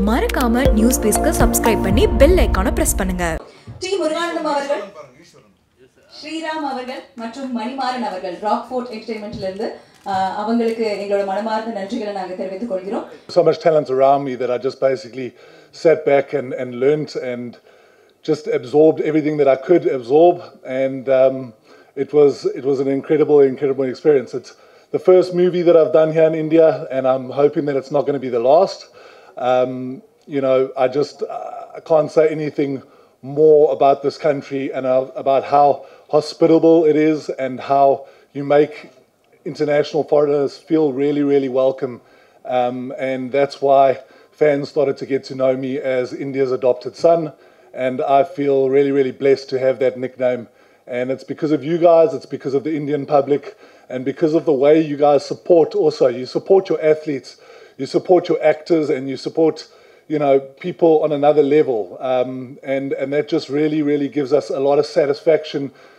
மறக்காம நியூஸ் பேஸ்க்கு சப்ஸ்கிரைப் பண்ணி பெல் ஐக்கானை பிரஸ் பண்ணுங்க டி முருகானந்தம் அவர்கள் ஸ்ரீராம் அவர்கள் மற்றும் மணிமாறன் அவர்கள் ராக் ஃபோர்ட் என்டர்டைன்மெண்ட்ல இருந்து ஆஹ், அவங்களுக்கு எங்களோட மனமார்ந்த நன்றிகளை நாங்கள் தெரிவித்துக் கொள்கிறோம் so much talent around me that I just basically sat back and, and learnt and just absorbed everything that I could absorb. And um, it was it was an incredible, incredible experience. It's the first movie that I've done here in India, and I'm hoping that it's not going to be the last. Um, you know, I just uh, I can't say anything more about this country and uh, about how hospitable it is and how you make international foreigners feel really, really welcome. Um, and that's why fans started to get to know me as India's adopted son. And I feel really, really blessed to have that nickname. And it's because of you guys, it's because of the Indian public, and because of the way you guys support also. You support your athletes, you support your actors, and you support you know people on another level um, and and that just really really gives us a lot of satisfaction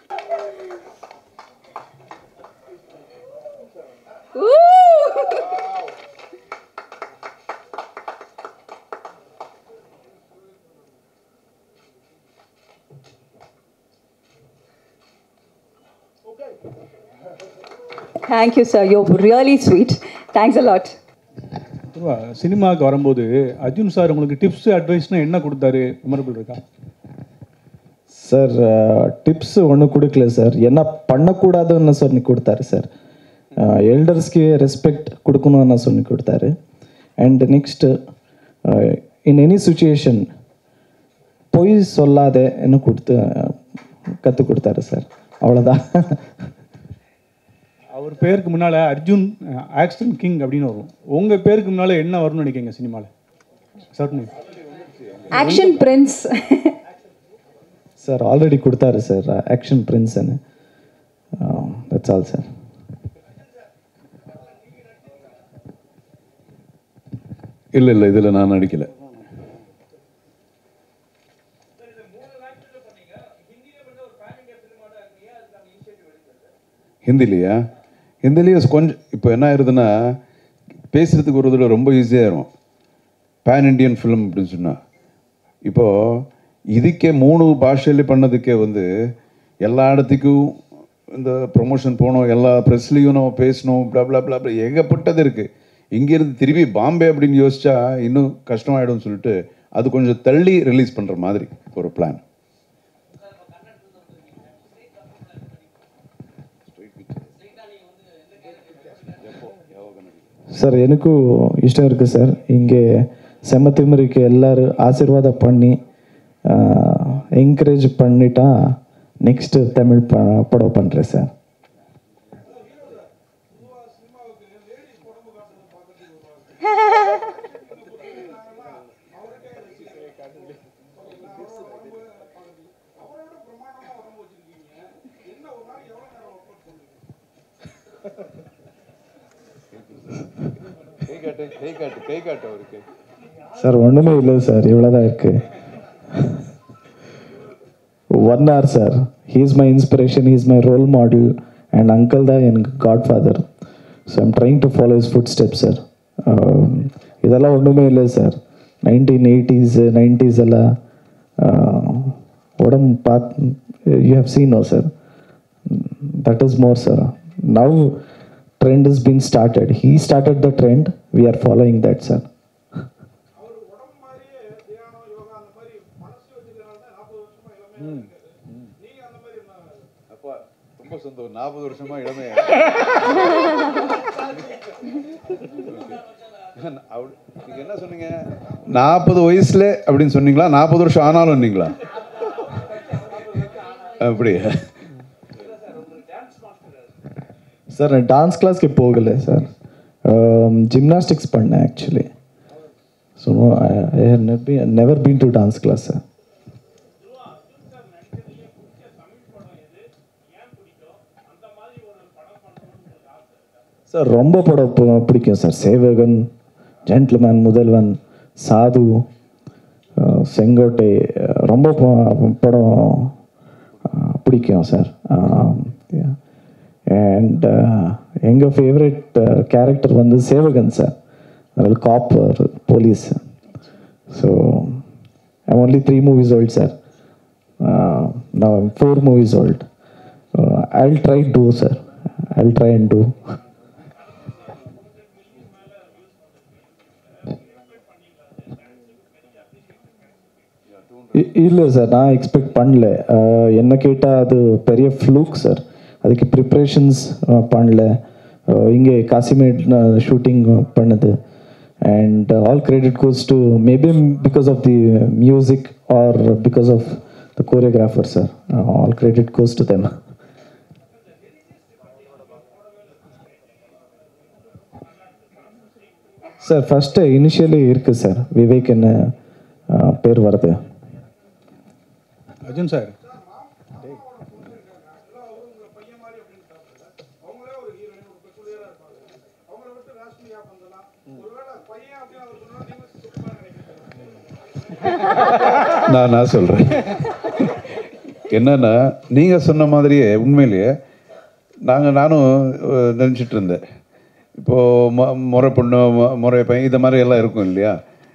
thank you sir you're really sweet thanks a lot பொதுவா சினிமாவுக்கு வரும்போது Arjun sir உங்களுக்கு tips அட்வைஸ்னா என்ன கொடுத்தாரு memorable இருக்கா sir tips ஒன்றும் கொடுக்கல சார் என்ன பண்ணக்கூடாதுன்னு சொல்லி கொடுத்தாரு சார் எல்டர்ஸ்க்கு ரெஸ்பெக்ட் கொடுக்கணும்னு சொல்லி கொடுத்தாரு and next in any situation பொய் சொல்லாத என்ன கொடுத்து கற்றுக் கொடுத்தாரு சார் அவ்வளோதான் அவர் பேருக்கு முன்னால் அர்ஜுன் ஆக்ஷன் கிங் அப்படின்னு வரும் உங்கள் பேருக்கு முன்னால் என்ன வரும்னு நினைக்கிறீங்க சினிமாவில் சட்னி ஆக்ஷன் பிரின்ஸ் சார் ஆல்ரெடி கொடுத்தாரு சார் ஆக்ஷன் பிரின்ஸ்னு தட்ஸ் ஆல் சார் இல்லை இல்லை இதில் நான் நடிக்கலை ஹிந்திலையா ஹிந்திலேயே கொஞ்சம் இப்போ என்ன ஆயிருதுன்னா பேசுகிறதுக்கு ஒரு இதில் ரொம்ப ஈஸியாகிடும் பேன் இண்டியன் ஃபிலிம் அப்படின்னு சொன்னால் இப்போது இதுக்கே மூணு பாஷையில பண்ணதுக்கே வந்து எல்லா இடத்துக்கும் இந்த ப்ரொமோஷன் போகணும் எல்லா ப்ரெஸ்லேயும் நம்ம பேசணும் blah blah blah blah ஏகப்பட்டது இருக்குது இங்கேருந்து திருப்பி பாம்பே அப்படின்னு யோசிச்சா இன்னும் கஷ்டமாயிடும்னு சொல்லிட்டு அது கொஞ்சம் தள்ளி ரிலீஸ் பண்ணுற மாதிரி ஒரு பிளான் ಸರ್ ಏನಕ್ಕೂ ಇಷ್ಟ ಇருக்கு ಸರ್ ಹಿಂಗೆ செம்ம திமிருக்கு எல்லாரும் ஆசீர்வாதம் பண்ணி என்கரேஜ் பண்ணிட்டா நெக்ஸ்ட் தமிழ் ப படம் பண்ணுறேன் சார் கை காட்டு கை காட்டு கை காட்டு அவருக்கு சார் ஒன்றுமே இல்லை சார் இவ்வளோதான் இருக்கு one hour sir he is my inspiration he is my role model and uncle தான் எனக்கு god father so I'm trying to follow is foot step sir இதெல்லாம் ஒன்றுமே இல்லை சார் நைன்டீன் எயிட்டிஸ் நைன்டிஸ் எல்லாம் uh, உடம்பு but you have seen no sir that is more sir now trend has been started he started the trend we are following that sir அப்பா ரொம்ப சந்தோஷம் நாற்பது வருஷமா இளமையா அப்படி- நீங்க என்ன சொன்னீங்க நாற்பது வயசுல அப்படின்னு சொன்னீங்களா நாற்பது வருஷம் ஆனாலும் நீங்களா அப்படி சார் நான் டான்ஸ் கிளாஸ்க்கு போகல சார் ஜிம்னாஸ்டிக்ஸ் பண்ணேன் actually so I never been to dance class sir sir ரொம்ப படம் பு- பிடிக்கும் சார் சேவகன் ஜென்டில்மேன் முதல்வன் சாது அஹ், செங்கோட்டை அஹ், ரொம்ப ப- படம் அஹ், பிடிக்கும் சார் அண்ட் எங்கள் ஃபேவரட் கேரக்டர் வந்து சேவகன் சார் அதில் cop police So I'm only three movies old, sir. Uh, now I'm four movies old. Uh, I'll try do, sir. I'll try and do. இ- இல்லை சார் நான் எக்ஸ்பெக்ட் பண்ணல அஹ், என்ன கேட்டால் அது பெரிய ஃப்ளூக் சார் அதுக்கு ப்ரிப்ரேஷன்ஸ் பண்ணல அஹ், இங்கே காசிமேட் ஷூட்டிங் பண்ணது and all credit goes to maybe because of the music or because of the choreographer sir all credit goes to them sir first initially இருக்குது சார் விவேக் என்ன அஹ், பேர் வருது அர்ஜுன் சார் நான் நான் சொல்கிறேன் என்னன்னா நீங்கள் சொன்ன மாதிரியே உண்மையிலேயே நாங்கள் நானும் அஹ், நினைச்சிட்டு இருந்தேன் இப்போது மொ முறை பொண்ணு மொ- முறை பையன் இந்த மாதிரி எல்லாம் இருக்கும் இல்லையா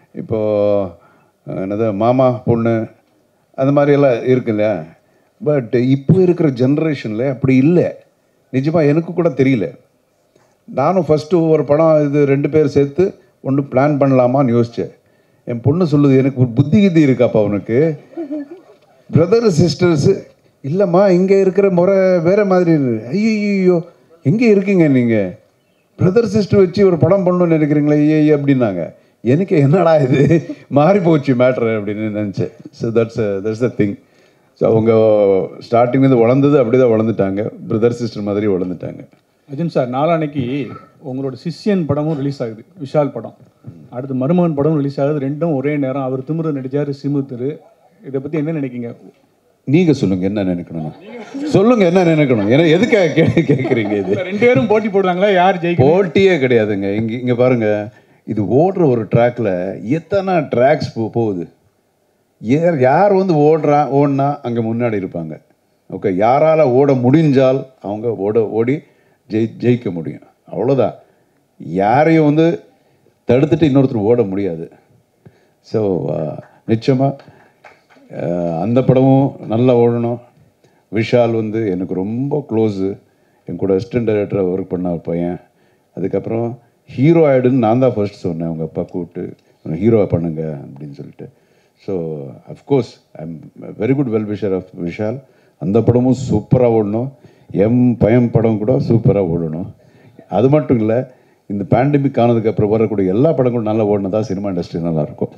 இப்போது என்னது மாமா பொண்ணு அந்த மாதிரி எல்லாம் இருக்கு இல்லையா பட் இப்போ இருக்கிற ஜென்ரேஷனில் அப்படி இல்லை நிஜமாக எனக்கு கூட தெரியல நானும் ஃபஸ்ட்டு ஒரு படம் இது ரெண்டு பேர் சேர்த்து ஒன்று பிளான் பண்ணலாமான்னு யோசித்தேன் என் பொண்ணு சொல்லுது எனக்கு ஒரு புத்தி கித்தி இருக்காப்பா உனக்கு பிரதர் சிஸ்டர்ஸு இல்லைம்மா இங்கே இருக்கிற முறை வேற மாதிரி ஐயோ எங்கே இருக்கீங்க நீங்கள் பிரதர் சிஸ்டர் வச்சு ஒரு படம் பண்ணணும்னு நினைக்கிறீங்களே ஐயே அப்படின்னாங்க எனக்கு என்னடா இது மாறி போச்சு மேட்ரு அப்படின்னு நினச்சேன் so that's that's the thing so அவங்க ஸ்டார்டிங்லேருந்து வளர்ந்தது அப்படியே தான் வளர்ந்துட்டாங்க பிரதர் சிஸ்டர் மாதிரி வளர்ந்துட்டாங்க அர்ஜுன் சார் நாளான்னைக்கு உங்களோட சிஷ்யன் படமும் ரிலீஸ் ஆகுது விஷால் படம் அடுத்து மருமகன் படமும் ரிலீஸ் ஆகுது ரெண்டும் ஒரே நேரம் அவர் திமிரு நடிச்சார் சிமு திரு இதை பற்றி என்ன நினைக்கிங்க நீங்க சொல்லுங்க என்ன நினைக்கணும் சொல்லுங்க என்ன நினைக்கணும் ஏன்னா எதுக்காக கே கேட்குறீங்க இது ரெண்டு பேரும் போட்டி போடுறாங்களா யார் ஜெயிக்கும் போட்டியே கிடையாதுங்க இங்க இங்க பாருங்க இது ஓடுற ஒரு ட்ராக்ல எத்தனை ட்ராக்ஸ் போ போகுது யார் யார் வந்து ஓடுறா ஓடினா அங்கே முன்னாடி இருப்பாங்க ஓகே யாரால ஓட முடிஞ்சால் அவங்க ஓட ஓடி ஜெயி ஜெயிக்க முடியும் அவ்வளோதான் யாரையும் வந்து தடுத்துட்டு இன்னொருத்தர் ஓட முடியாது ஸோ நிச்சயமாக அந்த படமும் நல்லா ஓடணும் விஷால் வந்து எனக்கு ரொம்ப க்ளோஸு என் கூட அசிஸ்டன்ட் டைரக்டராக ஒர்க் பண்ண ஒரு பையன் அதுக்கப்புறம் ஹீரோ ஆயிடுன்னு நான் தான் ஃபர்ஸ்ட் சொன்னேன் அவங்க அப்பா கூப்பிட்டு ஹீரோ பண்ணுங்க அப்படின்னு சொல்லிட்டு so of course I am very good well wisher of Vishal அந்த படமும் சூப்பராக ஓடணும் எம் பயம் படம் கூட சூப்பராக ஓடணும் அது மட்டும் இல்லை இந்த பேண்டமிக் ஆனதுக்கப்புறம் வரக்கூடிய எல்லா படங்களும் நல்லா ஓடினதா சினிமா இண்டஸ்ட்ரி நல்லாயிருக்கும்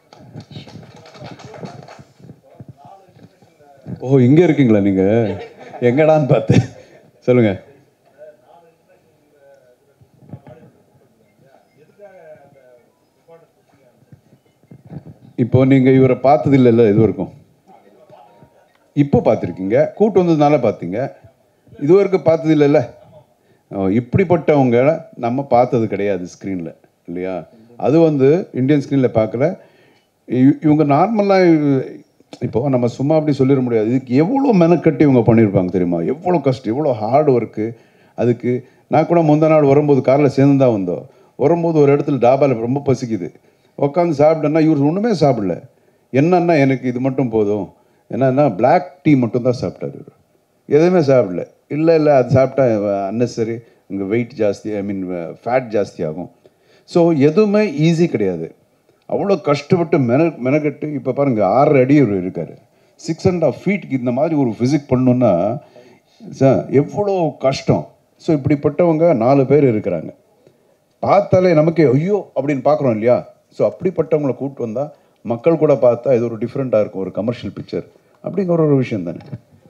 ஓ இங்கே இருக்கீங்களா நீங்கள் எங்கடான்னு பார்த்தேன் சொல்லுங்கள் இப்போ நீங்கள் இவரை பார்த்தது இல்லைல்ல இது வரைக்கும் இப்போ பார்த்துருக்கீங்க கூட்டு வந்ததுனால பார்த்தீங்க இது வரைக்கும் பார்த்தது இல்லைல்ல ஓ, இப்படிப்பட்டவங்க நம்ம பார்த்தது கிடையாது ஸ்க்ரீனில் இல்லையா அது வந்து இந்தியன் ஸ்க்ரீனில் பார்க்கல இ- இவங்க நார்மலாக இப்போ நம்ம சும்மா அப்படி சொல்லிட முடியாது இதுக்கு எவ்வளோ மெனக்கட்டி இவங்க பண்ணியிருப்பாங்க தெரியுமா எவ்வளோ கஷ்டம் எவ்வளோ ஹார்ட் ஒர்க்கு அதுக்கு நான் கூட முந்த நாள் வரும்போது காரில் சேர்ந்து தான் வந்தோம் வரும்போது ஒரு இடத்துல டாபாவில் ரொம்ப பசிக்குது உட்காந்து சாப்பிட்டேன்னா இவர் ஒன்றுமே சாப்பிடல என்னன்னா எனக்கு இது மட்டும் போதும் என்னன்னா பிளாக் டீ மட்டும் தான் சாப்பிட்டாரு இவரு. எதுவுமே சாப்பிடல இல்லை இல்லை அது சாப்பிட்டா அன்னெசரி உங்கள் வெயிட் ஜாஸ்தி ஐ மீன் ஃபேட் ஜாஸ்தி ஆகும் ஸோ எதுவுமே ஈஸி கிடையாது அவ்வளோ கஷ்டப்பட்டு மென மெனக்கட்டு இப்போ பாருங்க ஆறரை அடி இவர் இருக்கார் சிக்ஸ் அண்ட் ஆஃப் ஃபீட்டுக்கு இந்த மாதிரி ஒரு ஃபிசிக் பண்ணணுன்னா சார் எவ்வளோ கஷ்டம் ஸோ இப்படிப்பட்டவங்க நாலு பேர் இருக்கிறாங்க பார்த்தாலே நமக்கே ஐயோ அப்படின்னு பார்க்குறோம் இல்லையா ஸோ அப்படிப்பட்டவங்களை கூப்பிட்டு வந்தால் மக்கள் கூட பார்த்தா இது ஒரு டிஃப்ரெண்ட்டாக இருக்கும் ஒரு கமர்ஷியல் பிக்சர் அப்படிங்கிற ஒரு விஷயம் தானே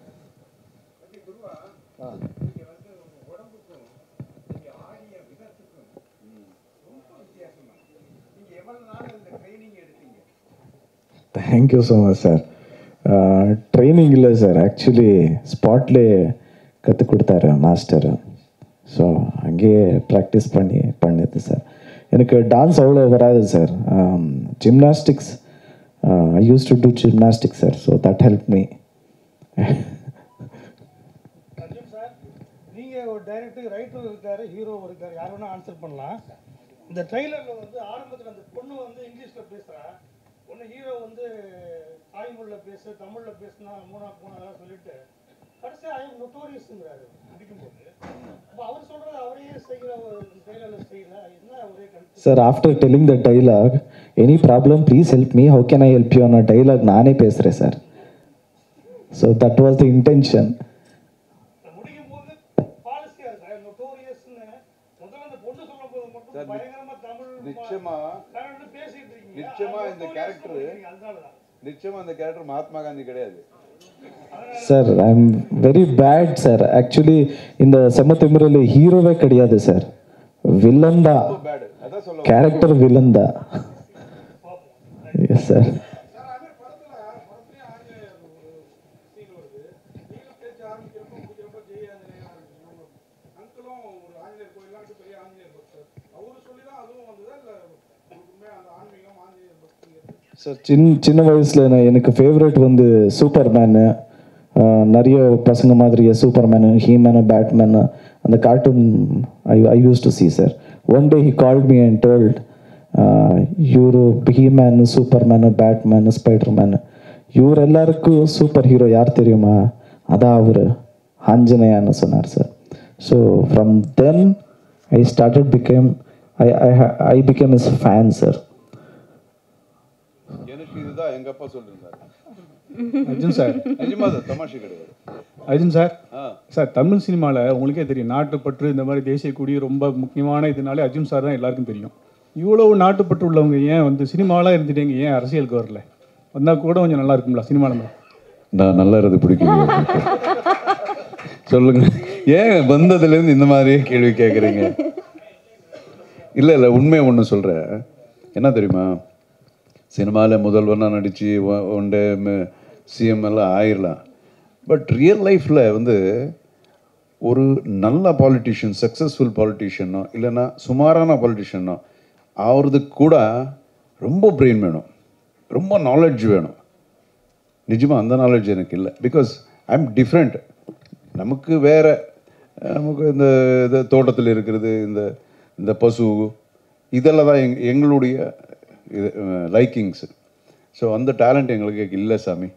thank you so much sir training இல்லை சார் ஆக்சுவலி ஸ்பாட்லேயே கற்றுக் கொடுத்தாரு மாஸ்டர் ஸோ அங்கேயே ப்ராக்டிஸ் பண்ணி பண்ணது சார் எனக்கு டான்ஸ் அவ்வளோ வராது sir gymnastics I use to do gymnastics sir so that help me Arjun sir நீங்கள் ஒரு டைரக்டர் ரைட்டர் இருக்காரு ஹீரோ இருக்காரு யார் வேணால் ஆன்சர் பண்ணலாம் இந்த ட்ரெய்லரில் வந்து ஆரம்பத்தில் அந்த பொண்ணு வந்து இங்கிலீஷில் பேசுகிறா ஹீரோ வந்து தாய்மொழியில் பேசு தமிழில் பேசுனா மூணா போனாதான் சொல்லிட்டு கடைசி ஐ நொட்டோரியஸ்ங்கிறாரு முடிக்கும்போது அப்போ அவர் சொல்றது அவரையே செய்கிற ஒரு டைலாக் செய்யல என்ன ஒரே confuse Sir, after telling the dialogue, any problem, please help me. How can I help you on a dialogue? நானே பேசுகிறேன் sir so that was the intention முடிக்கும் போது பாலிசியா இருக்கு நொட்டோரியஸ்னு முதல்ல அந்த பொண்ணு சொல்லும் போது மட்டும் பயங்கரமா தமிழ் நிச்சயமா கரண்ட் பேசிட்டு இருக்கீங்க நிச்சயமா இந்த notorious character- சொல்றீங்க, அதனாலதான் நிச்சயமா அந்த கேரக்டர் மகாத்மா காந்தி கிடையாது sir I am very bad sir actually இந்த செம்மத்திமிரில் ஹீரோவே கிடையாது சார் வில்லன் தான் பேடு அதான் சொல்ல கேரக்டர் வில்லன் தான் எஸ் சார் சார் சின்ன சின்ன வயசில் நான் எனக்கு ஃபேவரட் வந்து சூப்பர் மேனு நிறைய பசங்க மாதிரியே சூப்பர் மேனு ஹீமேனு பேட்மேனு அந்த cartoon I I use to see sir one day he called me and told இವರು He Man Superman Batman Spiderman இவர் எல்லாருக்கும் சூப்பர் ஹீரோ யார் தெரியுமா அதான் அவர் ஆஞ்சநேயான்னு சொன்னார் sir so from then I started became I I I became is fan sir எனக்கு இதுதான் எங்க அப்பா சொல்லியிருந்தாரு அர்ஜுன் சார் நிஜமா அது தமாஷை கிடையாது அர்ஜுன் சார் ஆ சார் தமிழ் சினிமாவில் உங்களுக்கே தெரியும் நாட்டுப்பற்று இந்த மாதிரி தேசிய கொடி ரொம்ப முக்கியமான இதனாலே அர்ஜுன் சார் தான் எல்லாருக்கும் தெரியும் இவ்வளவு நாட்டுப்பற்று உள்ளவங்க ஏன் வந்து சினிமாலாம் இருந்துட்டீங்க ஏன் அரசியலுக்கு வரல வந்தால் கூட கொஞ்சம் நல்லா இருக்கும்ல சினிமாவில் நான் நல்லா இருந்து பிடிக்கல சொல்லுங்க ஏன் வந்ததுலேருந்து இந்த மாதிரியே கேள்வி கேட்குறீங்க இல்லை இல்லை உண்மையை ஒன்று சொல்கிறேன் என்ன தெரியுமா சினிமாவில் முதல்வனாக நடித்து ஒன் டே சிஎம் எல்லாம் ஆயிடலாம் பட் ரியல் லைஃப்பில் வந்து ஒரு நல்ல பாலிட்டிஷியன் சக்ஸஸ்ஃபுல் பாலிட்டிஷியனோ இல்லைன்னா சுமாரான பாலிட்டிஷியனோ ஆகிறதுக்கு கூட ரொம்ப பிரெயின் வேணும் ரொம்ப நாலேஜ் வேணும் நிஜமாக அந்த நாலேஜ் எனக்கு இல்லை பிகாஸ் ஐ எம் டிஃப்ரெண்ட் நமக்கு வேற நமக்கு இந்த இது தோட்டத்தில் இருக்கிறது இந்த இந்த பசு இதெல்லாம் தான் எங் எங்களுடைய இது லைக்கிங்ஸ் ஸோ அந்த டேலண்ட் எங்களுக்கு இல்லை சாமி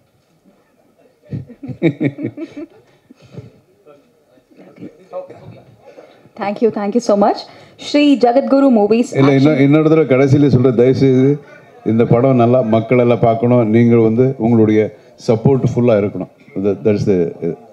thank you thank you so much Sri Jagadguru Movies இல்லை இன்னும் இன்னொரு தடவை கடைசியில் சொல்கிற தயவுசெய்து இந்த படம் நல்லா மக்கள் எல்லாம் பார்க்கணும் நீங்கள் வந்து உங்களுடைய சப்போர்ட் ஃபுல்லாக இருக்கணும் தட்ஸ்